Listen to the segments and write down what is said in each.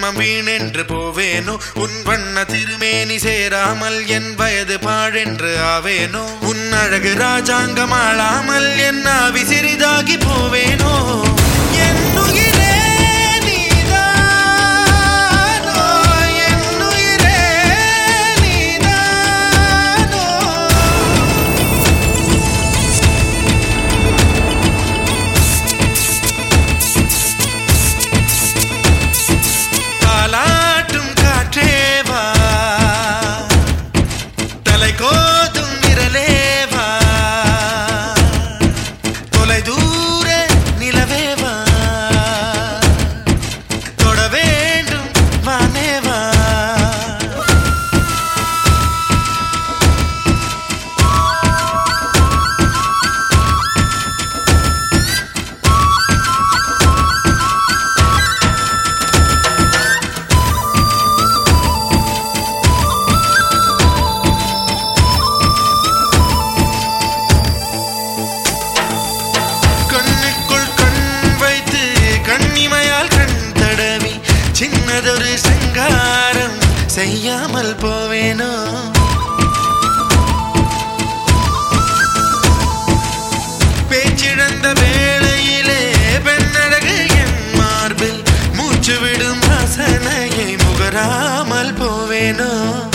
ஜென்மம் வீணென்று போவேனோ உன் வண்ண திருமேனி சேராமல் என் வயது பாழென்று ஆவேனோ உன் அழகு ராஜாங்கம் ஆளாமல் என் ஆவி சிறிதாகி போவேனோ என் உயிரே நீதானோ, என் உயிரே நீதானோ. தாலாட்டும் காற்றேவா தலை கோதும் விரலேவா தொலை தூர நிலவேவா தொட வேண்டும் வானேவா கண்ணுக்குள் கண் வைத்து கண்ணிமையால் கண் தடவி சின்னதொரு சங்காரம் செய்யாமல் போவேனோ பேச்சிழந்த வேளையிலே பெண்ணழகு என் மார்பில் மூச்சு விடும் வாசனையை முகராமல் போவேனோ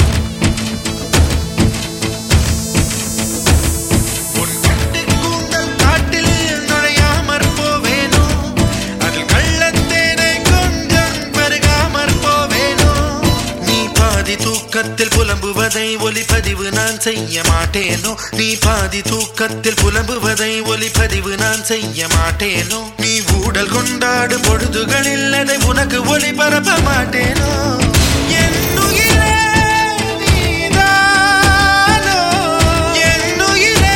உன் கட்டு கூந்தல் காட்டில் நுழையாமற் போவேனோ அதில் கள்ளத்தேனை கொஞ்சம் பருகாமற் போவேனோ நீ பாதி தூக்கத்தில் புலம்புவதை ஒலிப்பதிவு நான் செய்ய மாட்டேனோ நீ பாதி தூக்கத்தில் புலம்புவதை ஒலிப்பதிவு நான் செய்ய மாட்டேனோ நீ ஊடல் கொண்டாடும் பொழுதுகளில் அதை உனக்கு ஒளிபரப்ப மாட்டேனோ என் உயிரே நீதானோ, என் உயிரே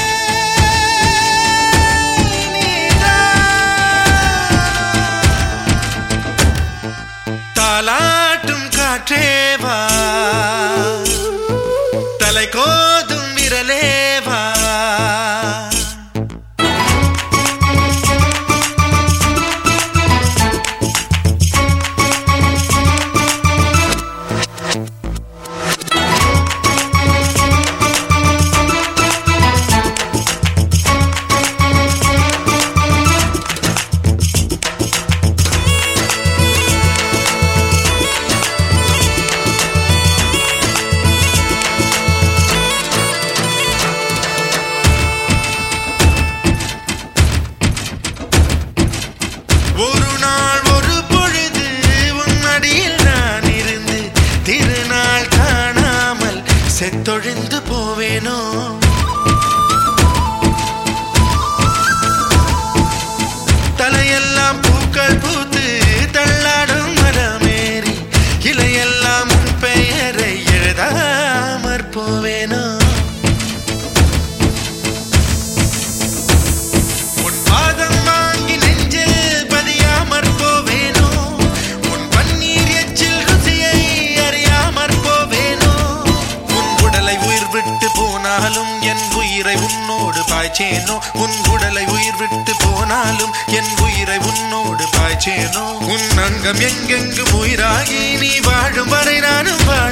தாலாட்டும் காற்றேவா தலை கோதும் விரலேவா ஒரு நாள் ஒரு பொழுது உன் அடியில் நான் இருந்து திருநாள் காணாமல் செத்தொழிந்து போவேனோ தலையெல்லாம் பூக்கள் பூத்து தள்ளாடும் மரமேறி இலையெல்லாம் உன் பெயரை எழுதாமற் போவேனோ உன் பாதம் வாங்கி நெஞ்சில் பதியாமற் போவேனோ உன் பன்னீர் எச்சில் ருசியை அறியாமற் போவேனோ உன் உடலை உயிர் விட்டு போனாலும் என் உயிரை உன்னோடு பாய்ச்சேனோ உன் உடலை உயிர் விட்டு போனாலும் என் உயிரை உன்னோடு பாய்ச்சேனோ உன் அங்கம் எங்கெங்கும் உயிராகி நீ வாழும் வரை நானும் வாழ